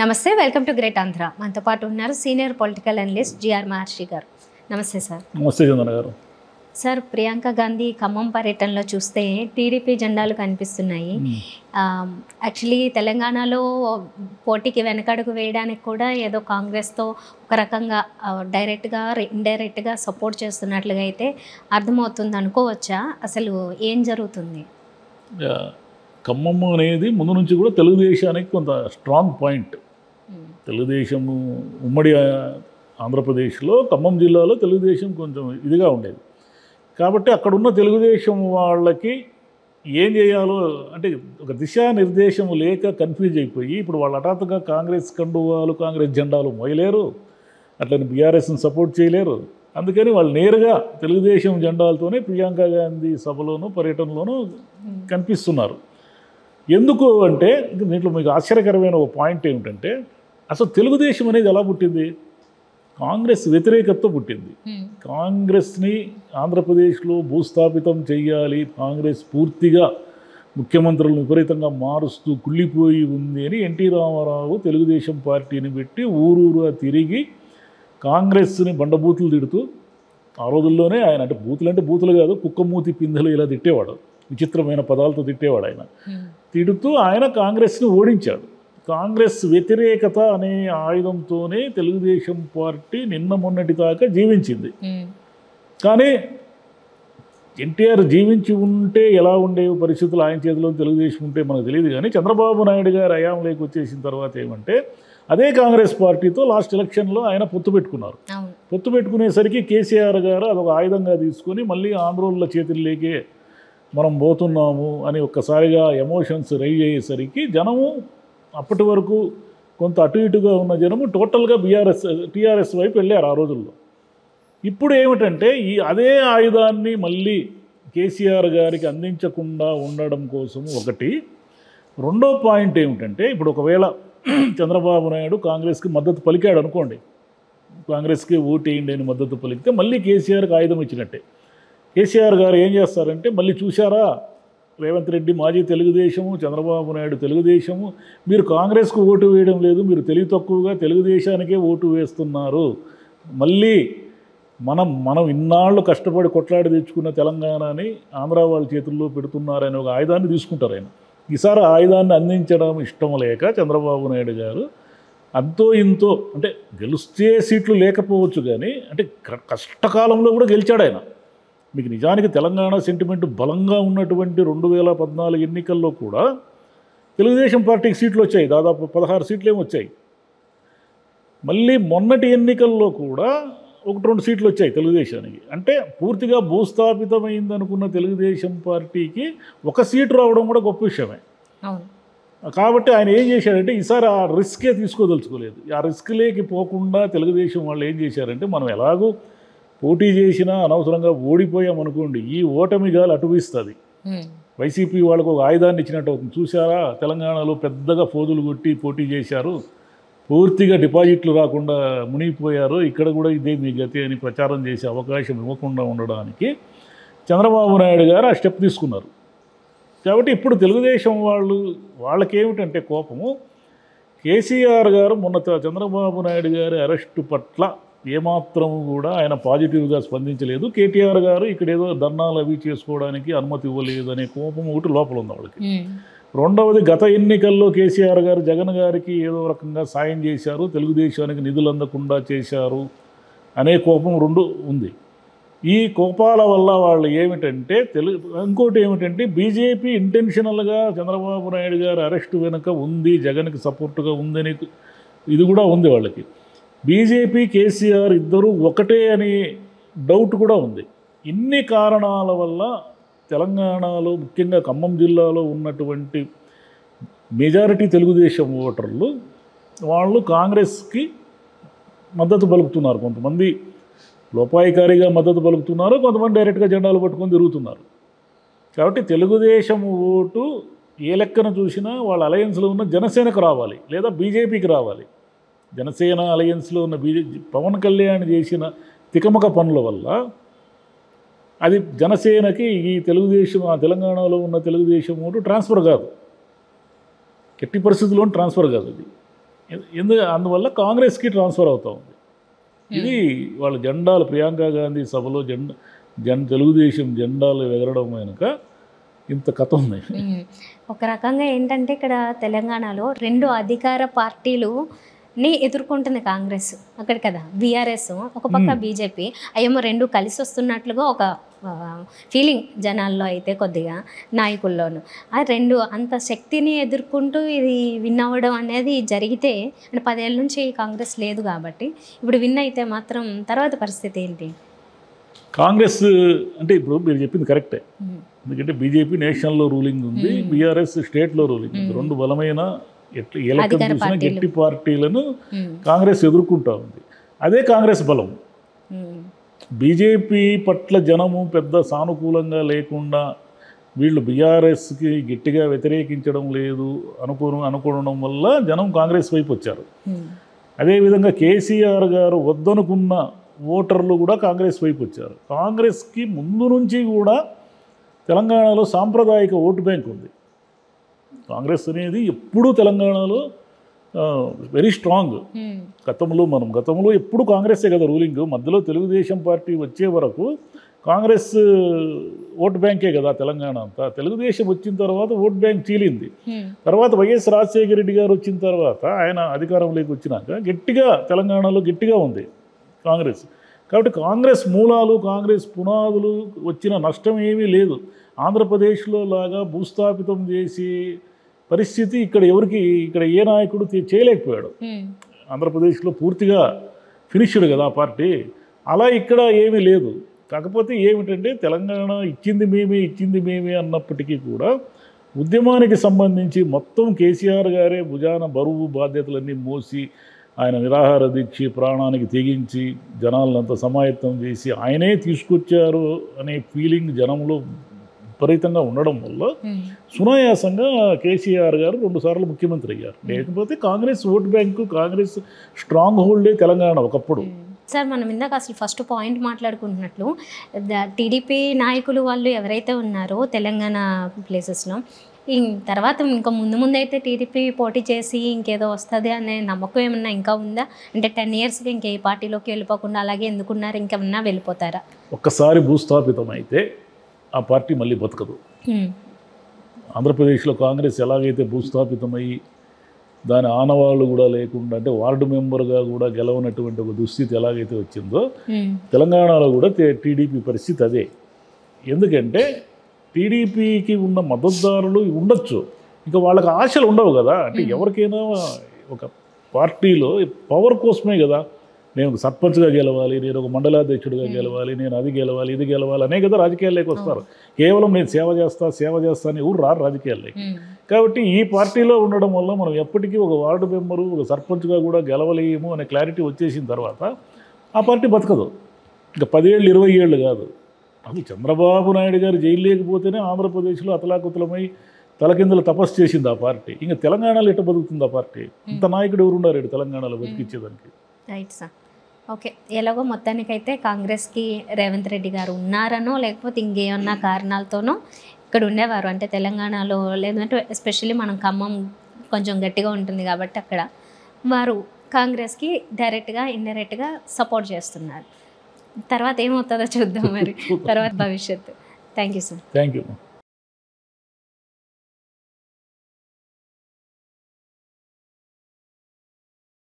నమస్తే welcome to great Andhra మనతో పాటు ఉన్నారు senior political analyst GR Maharshi గారు నమస్తే సార్ నమస్తే చందన గారు సార్ ప్రియాంక గాంధీ ఖమ్మం పర్యటనలో చూస్తే టీడీపీ జెండాలు కనిపిస్తున్నాయి యాక్చువల్లీ తెలంగాణలో పోటీకి వెనకడుగు వేయడానికి కూడా ఏదో కాంగ్రెస్తో ఒక రకంగా డైరెక్ట్గా ఇండైరెక్ట్గా సపోర్ట్ చేస్తున్నట్లుగా అయితే అర్థమవుతుంది అనుకోవచ్చా అసలు ఏం జరుగుతుంది యా, ఖమ్మం అనేది ముందు నుంచి కూడా తెలుగుదేశానికి కొంత స్ట్రాంగ్ పాయింట్ తెలుగుదేశము ఉమ్మడి ఆ, ఆంధ్రప్రదేశ్లో ఖమ్మం జిల్లాలో తెలుగుదేశం కొంచెం ఇదిగా ఉండేది కాబట్టి అక్కడ ఉన్న తెలుగుదేశం వాళ్ళకి ఏం చేయాలో అంటే ఒక దిశానిర్దేశం లేక కన్ఫ్యూజ్ అయిపోయి ఇప్పుడు వాళ్ళు హఠాత్తుగా కాంగ్రెస్ కండువాలు కాంగ్రెస్ జెండాలు మోయలేరు అట్లని బీఆర్ఎస్ని సపోర్ట్ చేయలేరు అందుకని వాళ్ళు నేరుగా తెలుగుదేశం జెండాలతోనే ప్రియాంక గాంధీ సభలోనూ పర్యటనలోనూ కనిపిస్తున్నారు ఎందుకు అంటే ఇంక దీంట్లో మీకు ఆశ్చర్యకరమైన ఒక పాయింట్ ఏమిటంటే అసలు తెలుగుదేశం అనేది ఎలా పుట్టింది కాంగ్రెస్ వ్యతిరేకతతో పుట్టింది కాంగ్రెస్ని ఆంధ్రప్రదేశ్లో భూస్థాపితం చేయాలి కాంగ్రెస్ పూర్తిగా ముఖ్యమంత్రులను విపరీతంగా మారుస్తూ కుళ్ళిపోయి ఉంది అని ఎన్టీ రామారావు తెలుగుదేశం పార్టీని పెట్టి ఊరూరా తిరిగి కాంగ్రెస్ని బండబూతులు తిడుతూ ఆ రోజుల్లోనే ఆయన అంటే బూతులు అంటే బూతులు కాదు కుక్కమూతి పిందెలు ఇలా తిట్టేవాడు విచిత్రమైన పదాలతో తిట్టేవాడు ఆయన తిడుతూ ఆయన కాంగ్రెస్ని ఓడించాడు కాంగ్రెస్ వ్యతిరేకత అనే ఆయుధంతోనే తెలుగుదేశం పార్టీ నిన్న మొన్నటి దాకా జీవించింది కానీ ఎన్టీఆర్ జీవించి ఉంటే ఎలా ఉండే పరిస్థితులు ఆయన చేతిలో తెలుగుదేశం ఉంటే మనకు తెలియదు కానీ చంద్రబాబు నాయుడు గారు అయాంలోకి వచ్చేసిన తర్వాత ఏమంటే అదే కాంగ్రెస్ పార్టీతో లాస్ట్ ఎలక్షన్లో ఆయన పొత్తు పెట్టుకున్నారు అవును పొత్తు పెట్టుకునేసరికి కేసీఆర్ గారు అదొక ఆయుధంగా తీసుకొని మళ్ళీ ఆంధ్రోళ్ళ చేతుల్లోకే మనం పోతున్నాము అని ఒక్కసారిగా ఎమోషన్స్ రైజ్ అయ్యేసరికి జనము అప్పటి వరకు కొంత అటు ఇటుగా ఉన్న జనము టోటల్గా బీఆర్ఎస్ టీఆర్ఎస్ వైపు వెళ్ళారు ఆ రోజుల్లో ఇప్పుడు ఏమిటంటే ఈ అదే ఆయుధాన్ని మళ్ళీ కేసీఆర్ గారికి అందించకుండా ఉండడం కోసం ఒకటి రెండో పాయింట్ ఏమిటంటే ఇప్పుడు ఒకవేళ చంద్రబాబు నాయుడు కాంగ్రెస్కి మద్దతు పలికాడు అనుకోండి కాంగ్రెస్కి ఓటేయండి అని మద్దతు పలికితే మళ్ళీ కేసీఆర్కి ఆయుధం ఇచ్చినట్టే కేసీఆర్ గారు ఏం చేస్తారంటే మళ్ళీ చూశారా రేవంత్ రెడ్డి మాజీ తెలుగుదేశము చంద్రబాబు నాయుడు తెలుగుదేశము మీరు కాంగ్రెస్కు ఓటు వేయడం లేదు మీరు తెలివి తక్కువగా తెలుగుదేశానికే ఓటు వేస్తున్నారు మళ్ళీ మనం మనం ఇన్నాళ్ళు కష్టపడి కొట్లాడి తెచ్చుకున్న తెలంగాణని ఆంధ్ర వాళ్ళ చేతుల్లో పెడుతున్నారని ఒక ఆయుధాన్ని తీసుకుంటారు ఆయన ఈసారి ఆ ఆయుధాన్ని అందించడం ఇష్టం లేక చంద్రబాబు నాయుడు గారు అంతో ఇంతో అంటే గెలిస్తే సీట్లు లేకపోవచ్చు కానీ అంటే క- కష్టకాలంలో కూడా గెలిచాడు ఆయన మీకు నిజానికి తెలంగాణ సెంటిమెంట్ బలంగా ఉన్నటువంటి రెండు వేల పద్నాలుగు ఎన్నికల్లో కూడా తెలుగుదేశం పార్టీకి సీట్లు వచ్చాయి దాదాపు పదహారు సీట్లు ఏమి వచ్చాయి మళ్ళీ మొన్నటి ఎన్నికల్లో కూడా ఒకటి రెండు సీట్లు వచ్చాయి తెలుగుదేశానికి అంటే పూర్తిగా భూస్థాపితమైంది అనుకున్న తెలుగుదేశం పార్టీకి ఒక సీటు రావడం కూడా గొప్ప విషయమే అవును కాబట్టి ఆయన ఏం చేశాడంటే ఈసారి ఆ రిస్కే తీసుకోదలుచుకోలేదు ఆ రిస్క్లేకి పోకుండా తెలుగుదేశం వాళ్ళు ఏం చేశారంటే మనం ఎలాగూ పోటీ చేసినా అనవసరంగా ఓడిపోయాం అనుకోండి ఈ ఓటమి గాలి అటువిస్తుంది వైసీపీ వాళ్ళకు ఒక ఆయుధాన్ని ఇచ్చినట్టు అవుతుంది చూసారా తెలంగాణలో పెద్దగా ఫోజులు కొట్టి పోటీ చేశారు పూర్తిగా డిపాజిట్లు రాకుండా మునిగిపోయారు ఇక్కడ కూడా ఇదే మీ గతి అని ప్రచారం చేసే అవకాశం ఇవ్వకుండా ఉండడానికి చంద్రబాబు నాయుడు గారు ఆ స్టెప్ తీసుకున్నారు కాబట్టి ఇప్పుడు తెలుగుదేశం వాళ్ళు వాళ్ళకేమిటంటే కోపము కేసీఆర్ గారు మొన్న త- చంద్రబాబు నాయుడు గారి అరెస్టు పట్ల ఏమాత్రం కూడా ఆయన పాజిటివ్గా స్పందించలేదు కేటీఆర్ గారు ఇక్కడ ఏదో ధర్నాలు అవి చేసుకోవడానికి అనుమతి ఇవ్వలేదు అనే కోపం ఒకటి లోపల ఉంది వాళ్ళకి రెండవది గత ఎన్నికల్లో కేసీఆర్ గారు జగన్ గారికి ఏదో రకంగా సాయం చేశారు తెలుగుదేశానికి నిధులు అందకుండా చేశారు అనే కోపం రెండు ఉంది ఈ కోపాల వల్ల వాళ్ళు ఏమిటంటే తెలుగు ఇంకోటి ఏమిటంటే బీజేపీ ఇంటెన్షనల్గా చంద్రబాబు నాయుడు గారి అరెస్ట్ వెనుక ఉంది జగన్కి సపోర్టుగా ఉందని ఇది కూడా ఉంది వాళ్ళకి బీజేపీ కేసీఆర్ ఇద్దరు ఒకటే అని డౌట్ కూడా ఉంది ఇన్ని కారణాల వల్ల తెలంగాణలో ముఖ్యంగా ఖమ్మం జిల్లాలో ఉన్నటువంటి మెజారిటీ తెలుగుదేశం ఓటర్లు వాళ్ళు కాంగ్రెస్కి మద్దతు పలుకుతున్నారు కొంతమంది లోపాయికారిగా మద్దతు పలుకుతున్నారు కొంతమంది డైరెక్ట్గా జెండాలు పట్టుకొని తిరుగుతున్నారు కాబట్టి తెలుగుదేశం ఓటు ఏ లెక్కన చూసినా వాళ్ళ అలయన్స్లో ఉన్న జనసేనకు రావాలి లేదా బీజేపీకి రావాలి జనసేన అలయన్స్లో ఉన్న బీజేపీ పవన్ కళ్యాణ్ చేసిన తికమక పనుల వల్ల అది జనసేనకి ఈ తెలుగుదేశం ఆ తెలంగాణలో ఉన్న తెలుగుదేశం ఓటు ట్రాన్స్ఫర్ కాదు ఎట్టి పరిస్థితుల్లో ట్రాన్స్ఫర్ కాదు అది ఎందుకు అందువల్ల కాంగ్రెస్కి ట్రాన్స్ఫర్ అవుతా ఉంది ఇది వాళ్ళ జెండాలు ప్రియాంక గాంధీ సభలో జెండా జెండా తెలుగుదేశం జెండాలు ఎగరడం వెనుక ఇంత కథ ఉంది ఉమ్. ఒక రకంగా ఏంటంటే ఇక్కడ తెలంగాణలో రెండు అధికార పార్టీలు ని ఎదుర్కొంటుంది కాంగ్రెస్ అక్కడ కదా బీఆర్ఎస్ ఒక పక్క బీజేపీ అయ్యేమో రెండు కలిసి వస్తున్నట్లుగా ఒక ఫీలింగ్ జనాల్లో అయితే కొద్దిగా నాయకుల్లోను ఆ రెండు అంత శక్తిని ఎదుర్కొంటూ ఇది విన్ అవ్వడం అనేది జరిగితే అంటే పదేళ్ళ నుంచి కాంగ్రెస్ లేదు కాబట్టి ఇప్పుడు విన్ అయితే మాత్రం తర్వాత పరిస్థితి ఏంటి కాంగ్రెస్ అంటే ఇప్పుడు మీరు చెప్పింది కరెక్టే ఉమ్. ఎందుకంటే బీజేపీ నేషనల్లో రూలింగ్ ఉంది బీఆర్ఎస్ స్టేట్లో రూలింగ్ ఉంది రెండు బలమైన ఎట్లా ఏ లెక్క అధికార చూసినా పార్టీలు. గట్టి పార్టీలను ఉమ్. కాంగ్రెస్ ఎదుర్కొంటా ఉంది అదే కాంగ్రెస్ బలం ఉమ్. బీజేపీ పట్ల జనము పెద్ద సానుకూలంగా లేకుండా వీళ్ళు బీఆర్ఎస్కి గట్టిగా వ్యతిరేకించడం లేదు అనుకో అనుకోవడం వల్ల జనం కాంగ్రెస్ వైపు వచ్చారు ఉమ్. అదేవిధంగా కేసీఆర్ గారు వద్దనుకున్న ఓటర్లు కూడా కాంగ్రెస్ వైపు వచ్చారు కాంగ్రెస్కి ముందు నుంచి కూడా తెలంగాణలో సాంప్రదాయిక ఓటు బ్యాంక్ ఉంది కాంగ్రెస్ అనేది ఎప్పుడూ తెలంగాణలో వెరీ స్ట్రాంగ్ ఉమ్. గతంలో మనం గతంలో ఎప్పుడు కాంగ్రెసే కదా రూలింగ్ మధ్యలో తెలుగుదేశం పార్టీ వచ్చే వరకు కాంగ్రెస్ ఓట్ బ్యాంకే కదా తెలంగాణ అంతా తెలుగుదేశం వచ్చిన తర్వాత ఓట్ బ్యాంక్ చీలింది ఉమ్. తర్వాత వైఎస్ రాజశేఖర రెడ్డి గారు వచ్చిన తర్వాత ఆయన అధికారంలోకి వచ్చినాక గట్టిగా తెలంగాణలో గట్టిగా ఉంది కాంగ్రెస్ కాబట్టి కాంగ్రెస్ మూలాలు కాంగ్రెస్ పునాదులు వచ్చిన నష్టం ఏమీ లేదు ఆంధ్రప్రదేశ్లో లాగా భూస్థాపితం చేసి పరిస్థితి ఇక్కడ ఎవరికి ఇక్కడ ఏ నాయకుడు తీ- చేయలేకపోయాడు ఉమ్. ఆంధ్రప్రదేశ్లో పూర్తిగా ఫినిష్డ్ కదా ఆ పార్టీ అలా ఇక్కడ ఏమీ లేదు కాకపోతే ఏమిటంటే తెలంగాణ ఇచ్చింది మేమే ఇచ్చింది మేమే అన్నప్పటికీ కూడా ఉద్యమానికి సంబంధించి మొత్తం కేసీఆర్ గారే భుజాన బరువు బాధ్యతలన్నీ మోసి ఆయన నిరాహార దీక్ష ప్రాణానికి తెగించి జనాలంతా సమాయత్తం చేసి ఆయనే తీసుకొచ్చారు అనే ఫీలింగ్ జనంలో విపరీతంగా ఉండడం వల్ల ఉమ్. సునాయాసంగా కేసీఆర్ గారు రెండుసార్లు ముఖ్యమంత్రి అయ్యారు లేకపోతే Congress vote bank Congress strong హోల్డే తెలంగాణ ఒకప్పుడు సార్ మనం ఇందాక అసలు ఫస్ట్ పాయింట్ మాట్లాడుకుంటున్నట్లు ద- టీడీపీ నాయకులు వాళ్ళు ఎవరైతే ఉన్నారో తెలంగాణ ప్లేసెస్లో ఈ తర్వాత ఇంకా ముందు ముందు అయితే టీడీపీ పోటీ చేసి ఇంకేదో వస్తుంది అనే నమ్మకం ఏమన్నా ఇంకా ఉందా అంటే టెన్ ఇయర్స్కి ఇంకే పార్టీలోకి వెళ్ళిపోకుండా అలాగే ఎందుకున్నారు ఇంకేమన్నా వెళ్ళిపోతారా ఒక్కసారి భూస్థాపితం అయితే ఆ పార్టీ మళ్ళీ బతకదు ఉమ్, ఆంధ్రప్రదేశ్లో కాంగ్రెస్ ఎలాగైతే భూస్థాపితమై దాని ఆనవాళ్ళు కూడా లేకుండా అంటే వార్డు మెంబర్గా కూడా గెలవనటువంటి ఒక దుస్థితి ఎలాగైతే వచ్చిందో ఉమ్, తెలంగాణలో కూడా తే- టీడీపీ పరిస్థితి అదే ఎందుకంటే టీడీపీకి ఉన్న మద్దతుదారులు ఉండొచ్చు ఇంకా వాళ్ళకి ఆశలు ఉండవు కదా అంటే ఎవరికైనా ఒక పార్టీలో పవర్ కోసమే కదా నేను ఒక సర్పంచ్గా గెలవాలి నేను ఒక మండలాధ్యక్షుడిగా గెలవాలి నేను అది గెలవాలి ఇది గెలవాలి అనే కదా రాజకీయాల్లోకి వస్తారు కేవలం నేను సేవ చేస్తా సేవ చేస్తా అని ఊరు రారు రాజకీయాల్లోకి ఉమ్, కాబట్టి ఈ పార్టీలో ఉండడం వల్ల మనం ఎప్పటికీ ఒక వార్డు మెంబరు ఒక సర్పంచ్గా కూడా గెలవలేము అనే క్లారిటీ వచ్చేసిన తర్వాత ఆ పార్టీ బతకదు ఇంకా పదేళ్ళు ఇరవై ఏళ్ళు కాదు అసలు చంద్రబాబు నాయుడు గారు జైలు లేకపోతేనే ఆంధ్రప్రదేశ్లో అతలాకుతలమై తలకిందులు తపస్సు చేసింది ఆ పార్టీ ఇంకా తెలంగాణలో ఎట్ట బతుకుతుంది ఆ పార్టీ ఇంత నాయకుడు ఎవరు ఉన్నారు ఈడ తెలంగాణలో బతికించేదానికి రైట్ సార్ ఓకే ఎలాగో మొత్తానికైతే కాంగ్రెస్కి రేవంత్ రెడ్డి గారు ఉన్నారనో లేకపోతే ఇంకేమన్నా కారణాలతోనో ఇక్కడ ఉండేవారు అంటే తెలంగాణలో లేదంటే ఎస్పెషల్లీ మనం ఖమ్మం కొంచెం గట్టిగా ఉంటుంది కాబట్టి అక్కడ వారు కాంగ్రెస్కి డైరెక్ట్గా ఇండైరెక్ట్గా సపోర్ట్ చేస్తున్నారు తర్వాత ఏమవుతుందో చూద్దాం మరి తర్వాత భవిష్యత్తు thank you sir thank you